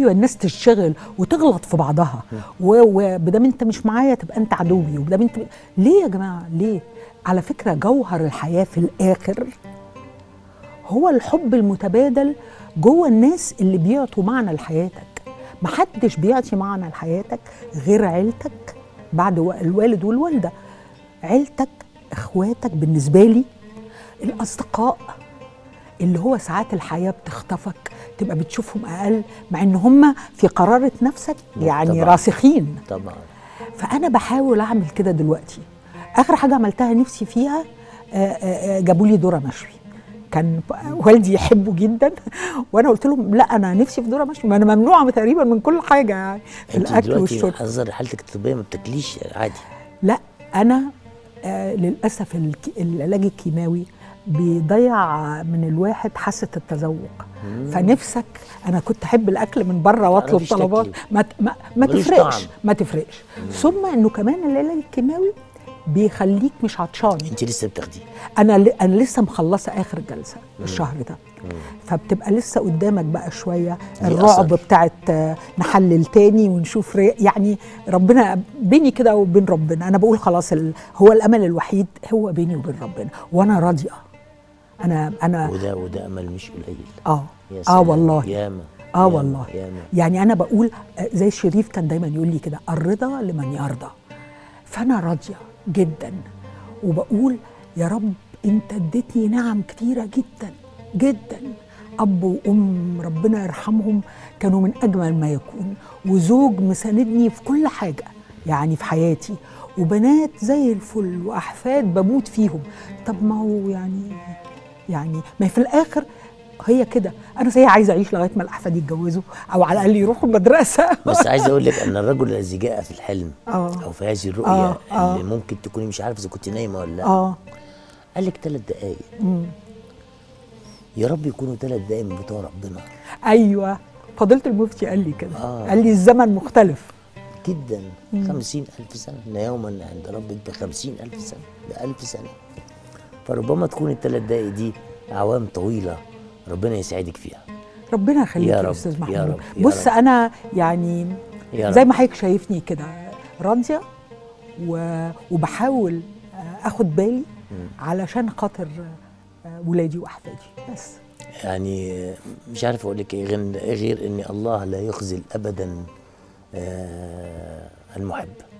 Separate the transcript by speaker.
Speaker 1: ايوه الناس تشتغل وتغلط في بعضها وبدام انت مش معايا تبقى انت عدوي وبدام انت ليه يا جماعه ليه على فكره جوهر الحياه في الاخر هو الحب المتبادل جوه الناس اللي بيعطوا معنى لحياتك محدش بيعطي معنى لحياتك غير عيلتك بعد و- الوالد والوالده عيلتك اخواتك بالنسبه لي الاصدقاء اللي هو ساعات الحياه بتخطفك تبقى بتشوفهم اقل مع ان هم في قراره نفسك يعني
Speaker 2: طبعاً.
Speaker 1: راسخين
Speaker 2: طبعا
Speaker 1: فانا بحاول اعمل كده دلوقتي اخر حاجه عملتها نفسي فيها جابوا لي ذره مشوي كان والدي يحبه جدا وانا قلت لهم لا انا نفسي في ذره مشوي ما انا ممنوعه تقريبا من كل حاجه يعني في
Speaker 2: انت
Speaker 1: الاكل
Speaker 2: دلوقتي
Speaker 1: والشرب
Speaker 2: حذر حالتك الطبيه ما بتاكليش عادي
Speaker 1: لا انا آه للاسف الك- العلاج الكيماوي بيضيع من الواحد حاسه التذوق فنفسك انا كنت احب الاكل من بره واطلب
Speaker 2: تعرفيش
Speaker 1: طلبات
Speaker 2: تاكلي.
Speaker 1: ما ت- ما, ما
Speaker 2: ملوش
Speaker 1: تفرقش
Speaker 2: طعم.
Speaker 1: ما تفرقش ثم انه كمان العلاج الكيماوي بيخليك مش عطشان
Speaker 2: انت لسه بتاخديه
Speaker 1: انا ل- انا لسه مخلصه اخر جلسه الشهر ده فبتبقى لسه قدامك بقى شويه
Speaker 2: ليه
Speaker 1: الرعب
Speaker 2: أثر.
Speaker 1: بتاعت آه، نحلل تاني ونشوف ري- يعني ربنا بيني كده وبين ربنا انا بقول خلاص ال- هو الامل الوحيد هو بيني وبين ربنا وانا راضيه انا انا
Speaker 2: وده وده امل مش قليل
Speaker 1: اه
Speaker 2: يا
Speaker 1: اه
Speaker 2: سلام.
Speaker 1: والله
Speaker 2: ياما
Speaker 1: اه
Speaker 2: ياما،
Speaker 1: والله
Speaker 2: ياما
Speaker 1: يعني انا بقول آه، زي الشريف كان دايما يقول لي كده الرضا لمن يرضى فانا راضيه جدا وبقول يا رب انت اديتني نعم كتيره جدا جدا اب وام ربنا يرحمهم كانوا من اجمل ما يكون وزوج مساندني في كل حاجه يعني في حياتي وبنات زي الفل واحفاد بموت فيهم طب ما هو يعني يعني ما هي في الاخر هي كده انا زي عايزه اعيش لغايه ما الاحفاد يتجوزوا او على الاقل يروحوا المدرسه
Speaker 2: بس عايز اقول لك ان الرجل الذي جاء في الحلم
Speaker 1: آه.
Speaker 2: او في هذه الرؤيه
Speaker 1: آه، آه.
Speaker 2: اللي ممكن تكوني مش عارفه اذا كنت نايمه ولا لا
Speaker 1: اه
Speaker 2: قال لك ثلاث دقائق يا رب يكونوا ثلاث دقائق من بتوع ربنا
Speaker 1: ايوه فضيله المفتي قال لي كده
Speaker 2: آه.
Speaker 1: قال لي الزمن مختلف
Speaker 2: جدا خمسين ألف سنة إن يوما عند ربك بخمسين ألف سنة بألف سنة فربما تكون الثلاث دقايق دي أعوام طويلة ربنا يسعدك فيها
Speaker 1: ربنا يخليك
Speaker 2: يا
Speaker 1: يا,
Speaker 2: رب،
Speaker 1: استاذ
Speaker 2: يا
Speaker 1: محمود
Speaker 2: رب، يا
Speaker 1: بص
Speaker 2: رب.
Speaker 1: انا يعني
Speaker 2: يا
Speaker 1: زي
Speaker 2: رب.
Speaker 1: ما حضرتك شايفني كده راضيه و... وبحاول آه، اخد بالي علشان خاطر آه، ولادي واحفادي بس
Speaker 2: يعني مش عارف أقول لك إيه غير غير إن الله لا يخزل أبدا آه، المحب